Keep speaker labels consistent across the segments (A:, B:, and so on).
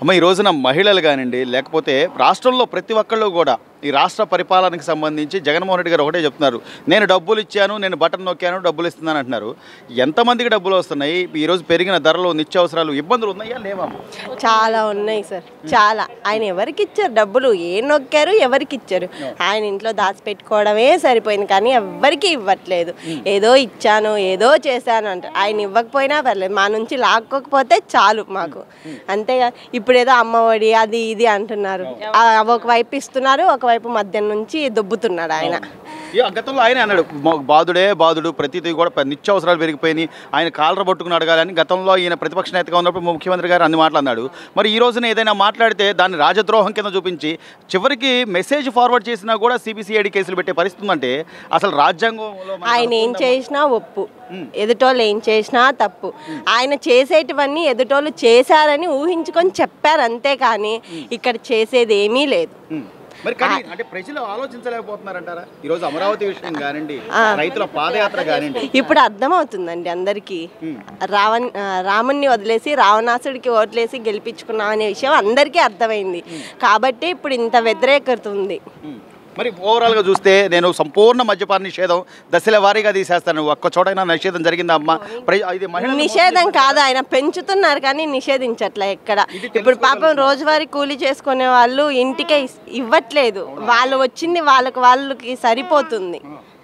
A: అమ్మ ఈ రోజున మహిళలు కానివ్వండి లేకపోతే రాష్ట్రంలో ప్రతి ఒక్కళ్ళు కూడా ఈ రాష్ట్ర పరిపాలనకు సంబంధించి జగన్మోహన్ రెడ్డి గారు ఒకటే చెప్తున్నారు నేను డబ్బులు ఇచ్చాను నేను బటన్ నొక్కాను డబ్బులు ఇస్తున్నాను అంటున్నారు ఎంతమందికి డబ్బులు వస్తున్నాయి ఈ రోజు పెరిగిన ధరలు నిత్యావసరాలు ఇబ్బందులు ఉన్నాయా లేవా
B: చాలా ఉన్నాయి సార్ చాలా ఆయన ఎవరికి ఇచ్చారు డబ్బులు ఏ నొక్కారు ఎవరికి ఇచ్చారు ఆయన ఇంట్లో దాచిపెట్టుకోవడమే సరిపోయింది కానీ ఎవ్వరికి ఇవ్వట్లేదు ఏదో ఇచ్చాను ఏదో చేశాను అంట ఆయన ఇవ్వకపోయినా పర్లేదు మా నుంచి లాక్కోకపోతే చాలు మాకు అంతేగా ఇప్పుడు ఏదో అమ్మఒడి అది ఇది అంటున్నారు ఆ, ఒకవైపు ఇస్తున్నారు ఒకవైపు మధ్య నుంచి దొబ్బుతున్నాడు ఆయన
A: ఈ గతంలో ఆయన అన్నాడు "మా- బాధుడే బాధుడు ప్రతిదీ కూడా ప- నిత్యావసరాలు పెరిగిపోయినాయి ఆయన కాలర పట్టుకుని అడగాలని గతంలో ఈయన ప్రతిపక్ష నేతగా ఉన్నప్పుడు ముఖ్యమంత్రి గారు అన్ని మాట్లాడినాడు మరి ఈ రోజున ఏదైనా మాట్లాడితే దాన్ని రాజద్రోహం కింద చూపించి చివరికి మెసేజ్ ఫార్వర్డ్ చేసినా కూడా సిబిసిఐడి కేసులు పెట్టే పరిస్థితి ఉందంటే అసలు రాజ్యాంగంలో మనకు
B: ఆయన ఏం చేసినా ఒప్పు ఎదుటోళ్ళు ఏం చేసినా తప్పు ఆయన చేసేటివన్నీ ఎదుటోళ్ళు చేశారని ఊహించుకొని చెప్పారు అంతే కానీ ఇక్కడ చేసేది ఏమీ లేదు
A: ఉమ్. మరి కానీ అంటే ప్రజలు ఆలోచించలేకపోతున్నారంటారా ఈ రోజు అమరావతి విషయం కానివ్వండి రైతుల పాదయాత్ర కానివ్వండి
B: ఇప్పుడు అర్థమవుతుందండి అందరికీ రావణ్ ఆ, రాముణ్ణి వదిలేసి రావణాసుడికి ఓట్లేసి గెలిపించుకున్నాం అనే విషయం అందరికీ అర్థమైంది కాబట్టి ఇప్పుడు ఇంత వ్యతిరేకత ఉంది
A: ఉమ్. మరి ఓవరాల్గా చూస్తే నేను సంపూర్ణ మద్యపాన నిషేధం దశల వారీగా తీసేస్తాను ఒక్క చోటైనా నిషేధం జరిగిందా అమ్మ ప్ర- ఇది మహిళల
B: నిషేధం కాదు ఆయన పెంచుతున్నారు కానీ నిషేధించట్లే ఎక్కడ ఇప్పుడు పాపం రోజువారీ కూలీ చేసుకునే వాళ్ళు ఇంటికే ఇస్- ఇవ్వట్లేదు వాళ్ళు వచ్చింది వాళ్ళకి వాళ్ళకి సరిపోతుంది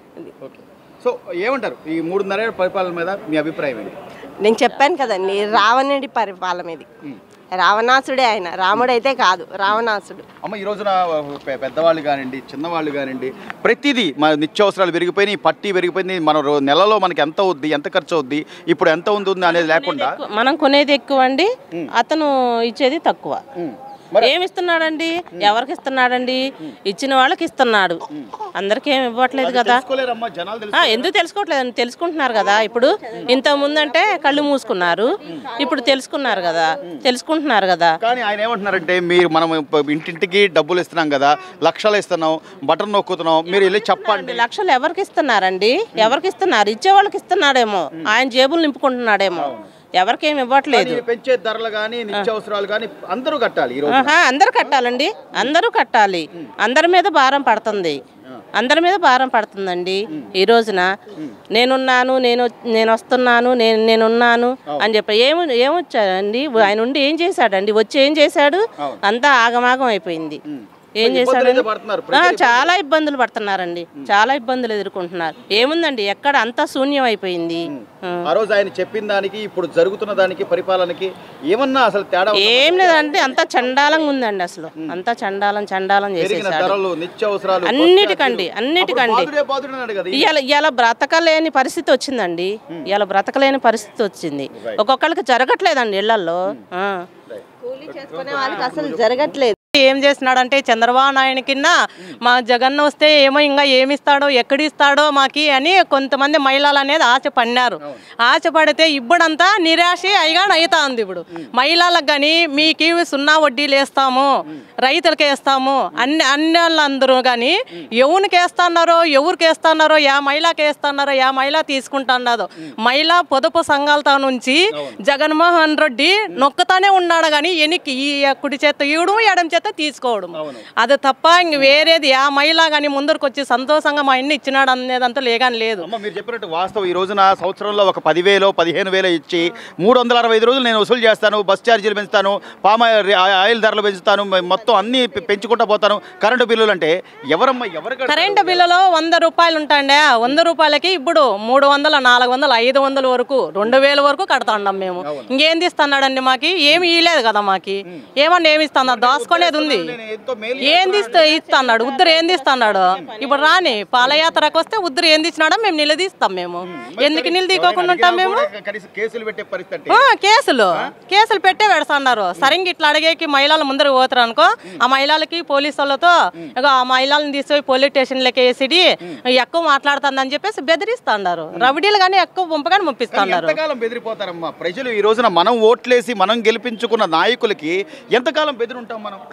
A: ఓకే సో ఏమంటారు ఈ మూడున్నర పరిపాలన మీద మీ అభిప్రాయం ఏంటి
B: నేను చెప్పాను కదండి రావణుడి పరిపాలన ఇది రావణాసుడే ఆయన రాముడైతే కాదు రావణాసుడు
A: అమ్మ ఈ రోజున పె- పెద్దవాళ్ళు కానివ్వండి చిన్నవాళ్ళు కానివ్వండి ప్రతిదీ మన నిత్యావసరాలు పెరిగిపోయినాయి పట్టి పెరిగిపోయింది మన రో- నెలలో మనకి ఎంత అవుద్ది ఎంత ఖర్చు అవుద్ది ఇప్పుడు ఎంత ఉంది అనేది లేకుండా
C: మనం కొనేది ఎక్కువ అండి అతను ఇచ్చేది తక్కువ
A: ఉమ్.
C: ఏమి ఇస్తున్నాడండి ఎవరికి ఇస్తున్నాడండి ఇచ్చిన వాళ్ళకి ఇస్తున్నాడు అందరికీ ఏమి ఇవ్వట్లేదు కదా
A: తెలుసుకోలేరమ్మా జనాలు తెలుసు
C: ఆ, ఎందుకు తెలుసుకోవట్లేదు తెలుసుకుంటున్నారు కదా ఇప్పుడు ఇంత ముందంటే కళ్ళు మూసుకున్నారు ఇప్పుడు తెలుసుకున్నారు కదా తెలుసుకుంటున్నారు కదా
A: కానీ ఆయన ఏమంటున్నారంటే మీరు మనం ప- ఇంటింటికి డబ్బులు ఇస్తున్నాం కదా లక్షలు ఇస్తున్నాం బటన్ నొక్కుతున్నాం మీరు వెళ్ళి చెప్పండి
C: లక్షలు ఎవరికి ఇస్తున్నారండి ఎవరికి ఇస్తున్నారు ఇచ్చే వాళ్ళకి ఇస్తున్నాడేమో ఆయన జేబులు నింపుకుంటున్నాడేమో ఎవరికేమి ఇవ్వట్లేదు
A: ఈ పెంచే ధరలు కానీ నిత్యావసరాలు కానీ అందరూ కట్టాలి ఈ రోజు
C: ఆహా, అందరూ కట్టాలండి అందరూ కట్టాలి అందరి మీద భారం పడుతుంది అందరి మీద భారం పడుతుందండి ఈ రోజున నేనున్నాను నేను నేను వస్తున్నాను నేను నేనున్నాను అని చెప్పి ఏమి ఏమొచ్చాడండి ఆయన ఉండి ఏం చేశాడండి వచ్చి ఏం చేశాడు అంతా ఆగమాగం అయిపోయింది ఏం చేశాడు
A: అయితే పడుతున్నారు
C: ఆ, చాలా ఇబ్బందులు పడుతున్నారండి చాలా ఇబ్బందులు ఎదుర్కొంటున్నారు ఏముందండి ఎక్కడ అంతా శూన్యం అయిపోయింది ఆ.
A: ఆ రోజు ఆయన చెప్పిన దానికి ఇప్పుడు జరుగుతున్న దానికి పరిపాలనకి ఏమన్నా అసలు తేడా ఉందా?
C: ఏం లేదంటే అంతా చండాలంగా ఉందండి అసలు అంతా చండాలం చండాలం
A: పెరిగిన
C: చేసేసాడు
A: ధరలు నిత్యావసరాలు
C: అన్నిటికండి అన్నిటికండి
A: బాధుడే బాధుడే అన్నాడు కదా
C: ఇవాళ ఇవాళ బ్రతకలేని పరిస్థితి వచ్చిందండి ఇవాళ బ్రతకలేని పరిస్థితి వచ్చింది ఒక్కొక్కరికి జరగట్లేదండి ఇళ్లలో ఆ.
B: కూలీ చేసుకునే వాళ్ళకి అసలు జరగట్లేదు
D: ఏం చేసినాడంటే చంద్రబాబు నాయుడు కింద మా జగన్ వస్తే ఏమో ఇంకా ఏమి ఇస్తాడో ఎక్కడ ఇస్తాడో మాకి అని కొంతమంది మహిళలు అనేది ఆశ పడినారు ఆశ పడితే ఇప్పుడంతా నిరాశ అయిగా అవుతా ఉంది ఇప్పుడు మహిళలకు కానీ మీకు సున్నా వడ్డీలు వేస్తాము రైతులకు వేస్తాము అన్ని అన్ని వాళ్ళందరూ కానీ ఎవరికి వేస్తున్నారో ఎవరికి వేస్తున్నారో యా మహిళకి వేస్తున్నారో యా మహిళ తీసుకుంటున్నదో మహిళా పొదుపు సంఘాలతో నుంచి జగన్మోహన్ రెడ్డి నొక్కుతానే ఉన్నాడు కానీ ఎనికి ఈ కుడి చేత ఈయడం ఎడం చేత తీసుకోవడం అది తప్ప ఇంక వేరేది ఆ మహిళ కానీ ముందరకు వచ్చి సంతోషంగా మా ఇన్ని ఇచ్చినాడు అనేదంతా లేగాని లేదు
A: అమ్మ మీరు చెప్పినట్టు వాస్తవం ఈ రోజున సంవత్సరంలో ఒక పదివేలు పదిహేను వేలు ఇచ్చి మూడు వందల అరవై ఐదు రోజులు నేను వసూలు చేస్తాను బస్ ఛార్జీలు పెంచుతాను పామ్ ఆయిల్ ఆయిల్ ధరలు పెంచుతాను మ- మొత్తం అన్ని పె- పెంచుకుంటా పోతాను కరెంటు బిల్లులు అంటే ఎవరమ్మా ఎవరు కడతారు?
D: కరెంటు బిల్లులో వంద రూపాయలు ఉంటాండే వంద రూపాయలకి ఇప్పుడు మూడు వందల నాలుగు వందలు ఐదు వందల వరకు రెండు వేల వరకు కడతాండం మేము ఇంకేం తీస్తున్నాడండి మాకి ఏమి ఇయలేదు కదా మాకి ఏమన్నా ఏమి ఇస్తున్నా దాచుకునేది ఉంది
A: నేను ఎంతో మేలు
D: ఏంది ఇస్తా ఇస్తున్నాడు ఉద్దరు ఏంది ఇస్తున్నాడు ఇప్పుడు రాని పాలయాత్రకు వస్తే ఉద్దరు ఏంది ఇచ్చినాడో మేము నిలదీస్తాం మేము ఎందుకు నిలదీకోకుండా ఉంటాం మేము
A: కూడా కనీసం కేసులు పెట్టే పరిస్థితి అంటే
D: ఆ, కేసులు కేసులు పెట్టే పెడుతున్నారు సరిగ్గా ఇట్లా అడిగేకి మహిళలు ముందర పోతారు అనుకో ఆ మహిళలకి పోలీసు వాళ్ళతో ఇక ఆ మహిళలను తీసుకుపోయి పోలీస్ స్టేషన్లకి వేసిడి ఎక్కువ మాట్లాడుతుందని చెప్పేసి బెదిరిస్తున్నారు రవిడీలు కానీ ఎక్కువ పంపగానే పంపిస్తున్నారు
A: ఎంతకాలం బెదిరిపోతారమ్మా ప్రజలు ఈ రోజున మనం ఓట్లేసి మనం గెలిపించుకున్న నాయకులకి ఎంతకాలం బెదిరుంటాం మనం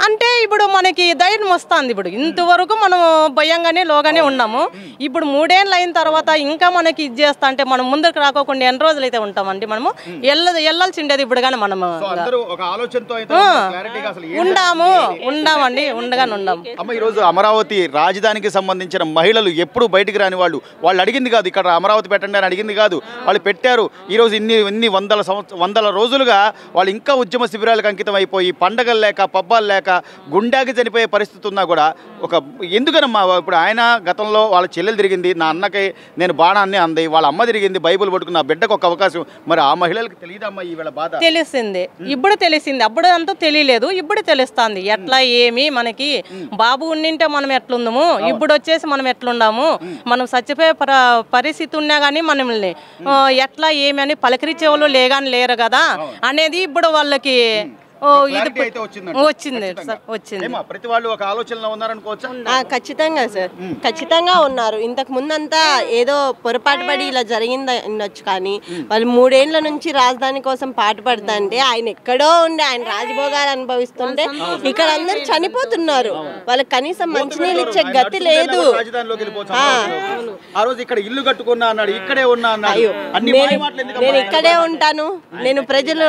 D: అంటే ఇప్పుడు మనకి ధైర్యం వస్తుంది ఇప్పుడు ఇంతవరకు మనం భయంగానే లోగానే ఉన్నాము ఇప్పుడు మూడేళ్ళు అయిన తర్వాత ఇంకా మనకి ఇది చేస్తా అంటే మనం ముందుకు రాకోకుండా ఎన్ని రోజులు అయితే ఉంటామండి మనము వెళ్ళ వెళ్ళాల్సి ఉండేది ఇప్పుడు కానీ మనము
A: సో అందరూ ఒక ఆలోచనతో అయితే క్లారిటీగా అసలు ఏం
D: ఉండాము ఉండామండి ఉండగానే ఉండాము
A: అమ్మ ఈరోజు అమరావతి రాజధానికి సంబంధించిన మహిళలు ఎప్పుడు బయటికి రాని వాళ్ళు వాళ్ళు అడిగింది కాదు ఇక్కడ అమరావతి పెట్టండి అని అడిగింది కాదు వాళ్ళు పెట్టారు ఈరోజు ఇన్ని ఇన్ని వందల సంవత్సర వందల రోజులుగా వాళ్ళు ఇంకా ఉద్యమ శిబిరాలకు అంకితం అయిపోయి పండగలు లేక పబ్బాలు లేక గుండాకి చనిపోయే పరిస్థితి ఉన్నా కూడా ఒక ఎందుకనమ్మా ఇప్పుడు ఆయన గతంలో వాళ్ళ చెల్లెలు తిరిగింది నా అన్నకి నేను బాణాన్ని అంది వాళ్ళ అమ్మ తిరిగింది బైబుల్ పట్టుకున్న ఆ బిడ్డకు ఒక అవకాశం మరి ఆ మహిళలకు తెలియదమ్మా ఈవేళ బాధ
D: తెలిసింది ఇప్పుడు తెలిసింది అప్పుడు అంతా తెలియలేదు ఇప్పుడు తెలుస్తుంది ఎట్లా ఏమి మనకి బాబు ఉండింటే మనం ఎట్లుందము ఇప్పుడు వచ్చేసి మనం ఎట్లుండాము మనం చచ్చిపోయే పర పరిస్థితి ఉన్నా కానీ మనల్ని ఆ, ఎట్లా ఏమి అని పలకరించే వాళ్ళు లేగాని లేరు కదా అనేది ఇప్పుడు వాళ్ళకి ఓ, ఇది
A: Clarity అయితే వచ్చిందంట.
D: వచ్చింది సార్ వచ్చింది
A: ఏమా ప్రతి వాళ్ళు ఒక ఆలోచనలో ఉన్నారనుకోవచ్చా
B: ఆ, ఖచ్చితంగా సార్ ఖచ్చితంగా ఉన్నారు ఇంతకు ముందంతా ఏదో పొరపాటు పడి ఇలా జరిగింది ఉండొచ్చు కానీ వాళ్ళు మూడేళ్ల నుంచి రాజధాని కోసం పాటు పడతాంటే ఆయన ఎక్కడో ఉండి ఆయన రాజభోగాలు అనుభవిస్తుంటే ఇక్కడ అందరు చనిపోతున్నారు వాళ్ళకి కనీసం మంచినీళ్ళు ఇచ్చే గతి లేదు
A: రాజధానిలోకి వెళ్ళిపోవచ్చు అమరావతిలోకి. ఆ రోజు ఇక్కడ ఇల్లు కట్టుకున్నా అన్నాడు ఇక్కడే ఉన్నా అన్నాడు
B: అయ్యో
A: అన్ని
B: నేను
A: మాయ మాటలు ఎందుకమ్మా?
B: నేను ఇక్కడే ఉంటాను నేను ప్రజలు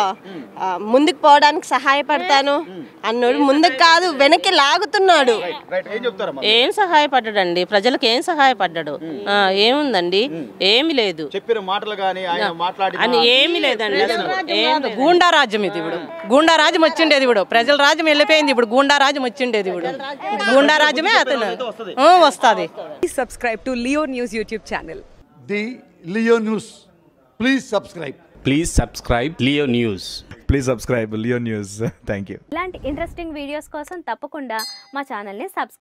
B: ఆ, ముందుకు పోవడానికి సహాయపడతాను అన్నాడు ముందుకు కాదు వెనక్కి లాగుతున్నాడు
A: రైట్ ఏం చెప్తారమ్మా
C: ఏం సహాయపడ్డాడండి ప్రజలకు ఏం సహాయపడ్డాడు ఆ, ఏముందండి ఏమి లేదు
A: చెప్పిన మాటలు కానీ ఆయన మాట్లాడి
C: అని ఏమి లేదండి అసలు ఏం లేదు.
D: గూండా రాజ్యం ఇది ఇప్పుడు గూండా రాజ్యం వచ్చిండేది ఇప్పుడు ప్రజల రాజ్యం వెళ్ళిపోయింది ఇప్పుడు గూండా రాజ్యం వచ్చిండేది ఇప్పుడు గూండా రాజ్యమే అతను వస్తుంది
E: Please subscribe to Leo News YouTube channel.
F: the Leo News. Please subscribe.
G: Please subscribe Leo News.
H: Please subscribe Leo news thank you
I: ఇలాంటి ఇంట్రెస్టింగ్ వీడియోస్ కోసం తప్పకుండా మా ఛానల్ని సబ్స్క్రైబ్